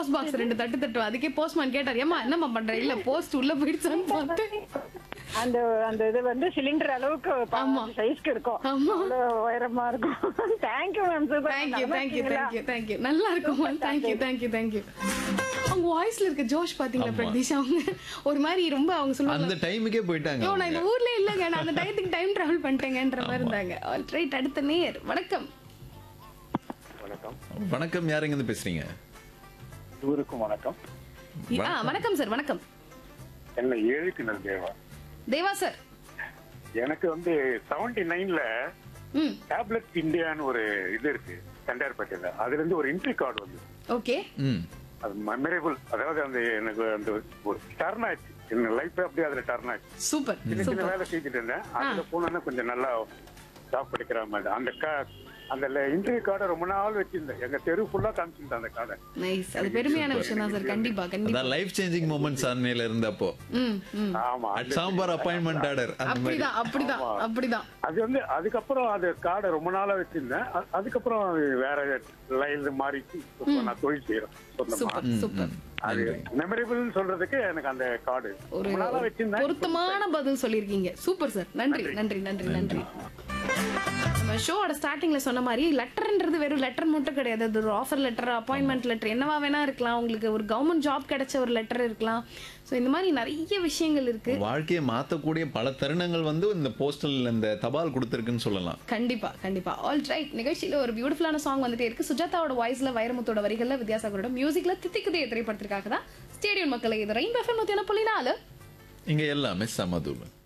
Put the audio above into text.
Post box ரெண்டு தட்டு தட்டுவோம் அதுக்கே போஸ்ட்மேன் கேட்டார் ஏமா என்னம்மா பண்ற இல்ல போஸ்ட் உள்ள போயிடுச்சான்னு பார்த்து அந்த அந்த இது வந்து சிலிண்டர் அளவுக்கு ஆமா. சைஸ்க்கு இருக்கும் ஆமா. அவ்வளவு உயரமா இருக்கும் thank you ma'am super thank you thank you thank you thank you நல்லா இருக்கும் தேங்க்யூ தேங்க்யூ தேங்க்யூ அவங்க வாய்ஸ்ல இருக்க ஜோஷ் பாத்தீங்களா ஆமா. பிரதீஷ் அவங்க ஒரு மாதிரி ரொம்ப அவங்க சொல்லுவாங்க அந்த டைமுக்கே போயிட்டாங்க ஐயோ நான் அவங்க. இந்த ஊர்ல இல்லங்க நான் அந்த டயத்துக்கு டைம் டிராவல் பண்ணிட்டேங்கன்ற மாதிரி இருந்தாங்க ஆல் ரைட் அடுத்த நேர் வணக்கம் வணக்கம் வணக்கம் யாருங்க இருந்து பேசுறீங்க இவருக்கும் வணக்கம் ஆ வணக்கம் சார் வணக்கம் என்ன எழுப்பினர் தேவா தேவா சார் எனக்கு வந்து செவன்டி நைன்ல ம் டேப்லெட் இந்தியான்னு ஒரு இது இருக்கு தண்டையார்பேட்டையில அதுல இருந்து ஒரு என்ட்ரி கார்டு வந்து ஓகே ம் அது மெமரேபிள் அதாவது அந்த எனக்கு அந்த ஒரு டர்ன் ஆச்சு என் லைஃப் அப்படியே அதுல டர்ன் ஆச்சு சூப்பர் சின்ன சின்ன சூப்பர் வேலை செஞ்சுட்டு இருந்தேன் அதுல போனோன்னா கொஞ்சம் நல்லா ஜாப் கிடைக்கிற மாதிரி அந்த கா அந்த இன்டர்வியூ கார்டை ரொம்ப நாள் வச்சிருந்தேன் எங்க தெரு ஃபுல்லா காமிச்சிருந்தேன் அந்த கார்டை நைஸ் அது பெருமையான விஷயம் தான் சார் கண்டிப்பா கண்டிப்பா அதான் லைஃப் சேஞ்சிங் மூமெண்ட்ஸ் அன்னையில இருந்தப்போ ம் ம் ஆமா அட் சாம்பார் அப்பாயின்மெண்ட் ஆர்டர் அந்த மாதிரி அப்படிதான் அப்படிதான் அப்படிதான் அது வந்து அதுக்கப்புறம் அது கார்டை ரொம்ப நாளா வச்சிருந்தேன் அ- அதுக்கப்புறம் அது வேற லைன் மாறிச்சு இப்ப நான் தொழில் செய்யறேன் சொந்தமா சூப்பர் சூப்பர் அது மெமரபிள் சொல்றதுக்கு எனக்கு அந்த கார்டு ஒரு ரொம்ப நாளா வச்சிருந்தேன் பொருத்தமான பதில் சொல்லியிருக்கீங்க சூப்பர் சார் நன்றி நன்றி நன்றி நன்றி நம்ம ஷோவோட ஸ்டார்டிங்ல சொன்ன மாதிரி லெட்டர்ன்றது வெறும் லெட்டர் மட்டும் கிடையாது அது ஒரு ஆஃபர் லெட்டர் அப்பாயின்மெண்ட் லெட்டர் என்னவா வேணா இருக்கலாம் உங்களுக்கு ஒரு கவர்மெண்ட் ஜாப் கிடைச்ச ஒரு லெட்டர் இருக்கலாம் ஸோ இந்த மாதிரி நிறைய விஷயங்கள் இருக்கு வாழ்க்கையை மாத்தக்கூடிய பல தருணங்கள் வந்து இந்த போஸ்டல் இந்த தபால் கொடுத்துருக்குன்னு சொல்லலாம் கண்டிப்பா கண்டிப்பா ஆல் ரைட் நிகழ்ச்சியில ஒரு பியூட்டிஃபுல்லான சாங் வந்துட்டே இருக்கு சுஜாதாவோட வாய்ஸ்ல வைரமுத்தோட வரிகள்ல வித்யாசாகரோட மியூசிக்ல தித்திக்குதே திரைப்படத்திற்காக தான் ஸ்டேடியம் மக்களை இது ரெயின் எஃப்எம் நூத்தி ஒன்று புள்ளி நாலு இங்க எல்லாமே சமதூலம்